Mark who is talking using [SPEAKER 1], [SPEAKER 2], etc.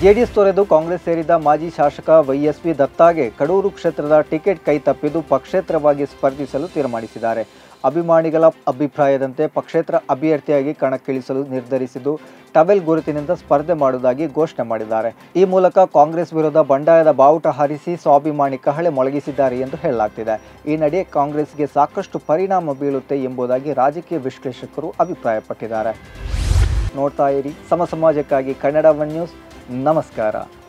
[SPEAKER 1] JDS ತೊರೆದು ಕಾಂಗ್ರೆಸ್ ಸೇರಿದ ಮಾಜಿ ಶಾಸಕ ವೈಎಸ್ವಿ ದತ್ತಾಗೆ ಕಡೂರು ಕ್ಷೇತ್ರದ ಟಿಕೆಟ್ ಕೈ ತಪ್ಪಿದ್ದು ಪಕ್ಷೇತರವಾಗಿ ಸ್ಪರ್ಧಿಸಲು ತೀರ್ಮಾನಿಸಿದ್ದಾರೆ ಅಭಿಮಾನಿಗಳ ಅಭಿಪ್ರಾಯದಂತೆ ಪಕ್ಷೇತರ ಅಭ್ಯರ್ಥಿಯಾಗಿ ಕಣಕ್ಕಿಳಿಸಲು ನಿರ್ಧರಿಸಿದ್ದು ಟವೆಲ್ ಗುರುತಿನಿಂದ ಸ್ಪರ್ಧೆ ಮಾಡುವುದಾಗಿ ಘೋಷಣೆ ಮಾಡಿದ್ದಾರೆ ಈ ಮೂಲಕ ಕಾಂಗ್ರೆಸ್ ವಿರುದ್ಧ ಬಂಡಾಯದ ಬಾವುಟ ಹಾರಿಸಿ ಸ್ವಾಭಿಮಾನಿ ಕಹಳೆ ಮೊಳಗಿಸಿದ್ದಾರೆ ಎಂದು ಹೇಳಲಾಗ್ತಿದೆ ಈ ನಡೆ ಕಾಂಗ್ರೆಸ್ಗೆ ಸಾಕಷ್ಟು ಪರಿಣಾಮ ಬೀಳುತ್ತೆ ಎಂಬುದಾಗಿ ರಾಜಕೀಯ ವಿಶ್ಲೇಷಕರು ಅಭಿಪ್ರಾಯಪಟ್ಟಿದ್ದಾರೆ ನೋಡ್ತಾ ಇರಿ ಸಮ ಸಮಾಜಕ್ಕಾಗಿ ಕನ್ನಡ ಒನ್ ನ್ಯೂಸ್ ನಮಸ್ಕಾರ